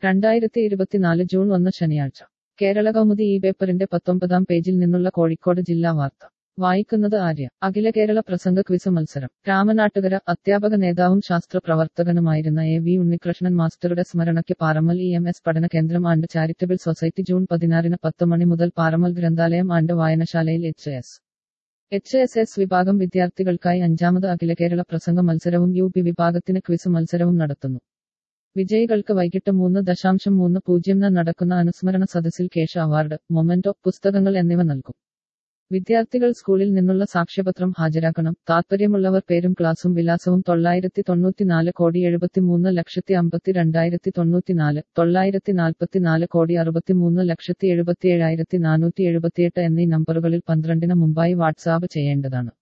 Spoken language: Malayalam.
രണ്ടായിരത്തി ഇരുപത്തിനാല് ജൂൺ ഒന്ന് ശനിയാഴ്ച കേരള കൗമുദി ഈ പേപ്പറിന്റെ പത്തൊമ്പതാം പേജിൽ നിന്നുള്ള കോഴിക്കോട് ജില്ലാ വാർത്ത വായിക്കുന്നത് ആര്യ അഖില കേരള പ്രസംഗ ക്വിസ് മത്സരം രാമനാട്ടുകര അധ്യാപക നേതാവും ശാസ്ത്ര പ്രവർത്തകനുമായിരുന്ന എ വി ഉണ്ണികൃഷ്ണൻ മാസ്റ്ററുടെ സ്മരണയ്ക്ക് പാറമൽ ഇ എം എസ് പഠന കേന്ദ്രം ആൻഡ് ചാരിറ്റബിൾ സൊസൈറ്റി ജൂൺ പതിനാറിന് പത്ത് മണി മുതൽ പാറമൽ ഗ്രന്ഥാലയം ആൻഡ് വായനശാലയിൽ H S H S S വിഭാഗം വിദ്യാർത്ഥികൾക്കായി അഞ്ചാമത് അഖില കേരള പ്രസംഗ മത്സരവും യു പി വിഭാഗത്തിന് ക്വിസ് മത്സരവും നടത്തുന്നു വിജയികൾക്ക് വൈകിട്ട് മൂന്ന് ദശാംശം മൂന്ന് പൂജ്യംന് നടക്കുന്ന അനുസ്മരണ സദസ്സിൽ കേശ അവാർഡ് മൊമെന്റോ പുസ്തകങ്ങൾ എന്നിവ നൽകും വിദ്യാർത്ഥികൾ സ്കൂളിൽ നിന്നുള്ള സാക്ഷ്യപത്രം ഹാജരാക്കണം താത്പര്യമുള്ളവർ പേരും ക്ലാസും വിലാസവും തൊള്ളായിരത്തി തൊണ്ണൂറ്റിനാല് കോടി എഴുപത്തിമൂന്ന് ലക്ഷത്തി അമ്പത്തി രണ്ടായിരത്തി തൊണ്ണൂറ്റിനാല് തൊള്ളായിരത്തി നാൽപ്പത്തിനാല് കോടി അറുപത്തിമൂന്ന് ലക്ഷത്തി എഴുപത്തിയേഴായിരത്തി നാനൂറ്റി എഴുപത്തിയെട്ട് എന്നീ നമ്പറുകളിൽ പന്ത്രണ്ടിന് മുമ്പായി വാട്സാപ്പ് ചെയ്യേണ്ടതാണ്